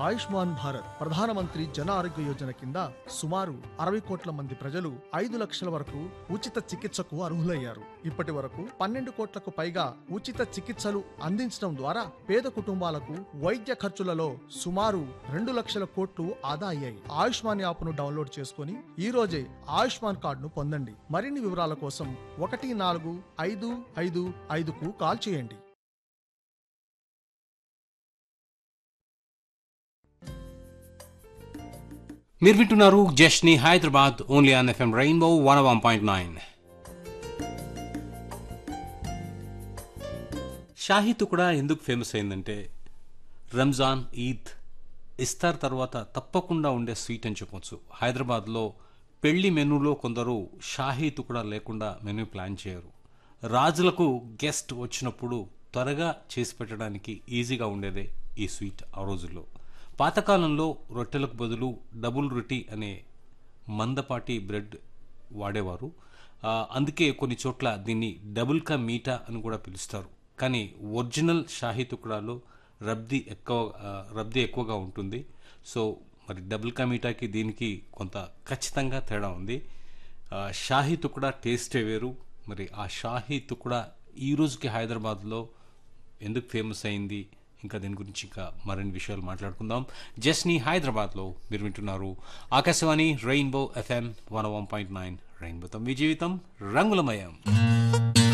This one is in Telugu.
ఆయుష్మాన్ భారత్ ప్రధానమంత్రి జన ఆరోగ్య యోజన కింద సుమారు అరవై కోట్ల మంది ప్రజలు ఐదు లక్షల వరకు ఉచిత చికిత్సకు అర్హులయ్యారు ఇప్పటి వరకు పన్నెండు కోట్లకు పైగా ఉచిత చికిత్సలు అందించడం ద్వారా పేద కుటుంబాలకు వైద్య ఖర్చులలో సుమారు రెండు లక్షల కోట్లు ఆదా అయ్యాయి ఆయుష్మాన్ యాప్ను డౌన్లోడ్ చేసుకుని ఈ రోజే ఆయుష్మాన్ కార్డును పొందండి మరిన్ని వివరాల కోసం ఒకటి నాలుగు ఐదు ఐదు ఐదుకు కాల్ చేయండి మీరు వింటున్నారు జష్ని Hyderabad only on FM rainbow one one point nine shahi tukda ఎందుకు ఫేమస్ అయిందంటే రంజాన్ ఈద్ ఇస్తార్ తర్వాత తప్పకుండా ఉండే స్వీట్ అని చెప్పొచ్చు హైదరాబాద్లో పెళ్లి మెనూలో కొందరు షాహీ తుకుడా లేకుండా మెనూ ప్లాన్ చేయరు రాజులకు గెస్ట్ వచ్చినప్పుడు త్వరగా చేసి పెట్టడానికి ఈజీగా ఉండేదే ఈ స్వీట్ ఆ రోజుల్లో పాతకాలంలో రొట్టెలకు బదులు డబుల్ రొట్టి అనే మందపాటి బ్రెడ్ వాడేవారు ఆ, అందుకే కొన్ని చోట్ల దీన్ని డబుల్ కా మీఠా అని కూడా పిలుస్తారు కానీ ఒరిజినల్ షాహీ తుకుడాలో రబ్ది ఎక్కువ ఆ, రబ్ది ఎక్కువగా ఉంటుంది సో మరి డబుల్ కా మీఠాకి దీనికి కొంత ఖచ్చితంగా తేడా ఉంది ఆ, షాహీ తుకుడా టేస్టే వేరు మరి ఆ షాహీ తుకుడా ఈ రోజుకి హైదరాబాద్లో ఎందుకు ఫేమస్ అయింది ఇంకా దీని గురించి ఇంకా మరిన్ని విషయాలు మాట్లాడుకుందాం జస్ని హైదరాబాద్లో మీరు వింటున్నారు Akashvani rainbow FM one one point nine రెయిన్బోతో మీ జీవితం రంగులమయం